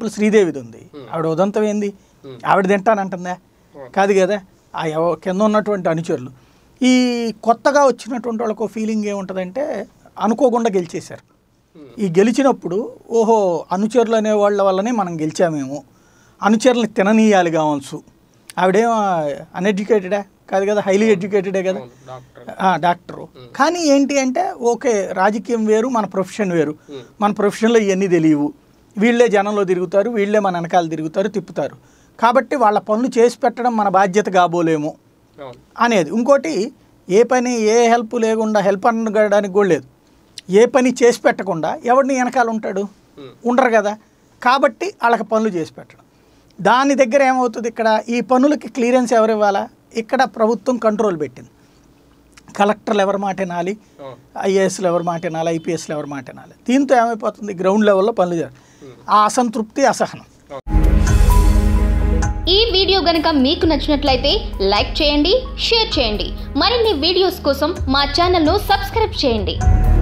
example శ్రీదేవిది ఉంది ఆవిడ ఉదంతం ఏంది ఆవిడ తింటానంటుందా కాదు కదా ఆ ఎవ- కింద ఉన్నటువంటి అనుచరులు ఈ కొత్తగా వచ్చినటువంటి వాళ్ళకు ఫీలింగ్ ఏముంటుందంటే అనుకోకుండా గెలిచేశారు ఈ గెలిచినప్పుడు ఓహో అనుచరులు అనే వాళ్ళ వల్లనే మనం గెలిచామేమో అనుచరులను తిననీయాలి కావచ్చు ఆవిడేం అన్ఎడ్యుకేటెడా కాదు కదా హైలీ ఎడ్యుకేటెడే కదా డాక్టర్ ఆ, డాక్టరు కానీ ఏంటి అంటే ఓకే రాజకీయం వేరు మన ప్రొఫెషన్ వేరు మన ప్రొఫెషన్లో ఇవన్నీ తెలియవు వీళ్ళే జనంలో తిరుగుతారు వీళ్ళే మన వెనకాల తిరుగుతారు తిప్పుతారు కాబట్టి వాళ్ళ పనులు చేసి పెట్టడం మన బాధ్యత కాబోలేము అవును అనేది ఇంకోటి ఏ పని ఏ హెల్ప్ లేకుండా హెల్ప్ అనడానికి కూడా లేదు ఏ పని చేసి పెట్టకుండా ఎవరిని వెనకాల ఉంటాడు ఉండరు కదా కాబట్టి వాళ్ళకి పనులు చేసి పెట్టడం దాని దగ్గర ఏమవుతుంది ఇక్కడ ఈ పనులకి క్లియరెన్స్ ఎవరు ఇవ్వాలా ఇక్కడ ప్రభుత్వం కంట్రోల్ పెట్టింది కలెక్టర్లు ఎవరి మాట వినాలి అవును ఐఏఎస్లు ఎవరి మాట వినాలి ఐపీఎస్లు ఎవరి మాట వినాలి దీంతో ఏమైపోతుంది గ్రౌండ్ లెవెల్లో పనులు జరగదు ఆ అసంతృప్తి అసహనం ఈ వీడియో గనుక మీకు నచ్చినట్లయితే లైక్ చేయండి షేర్ చేయండి మరిన్ని వీడియోస్ కోసం మా ఛానల్ను సబ్స్క్రైబ్ చేయండి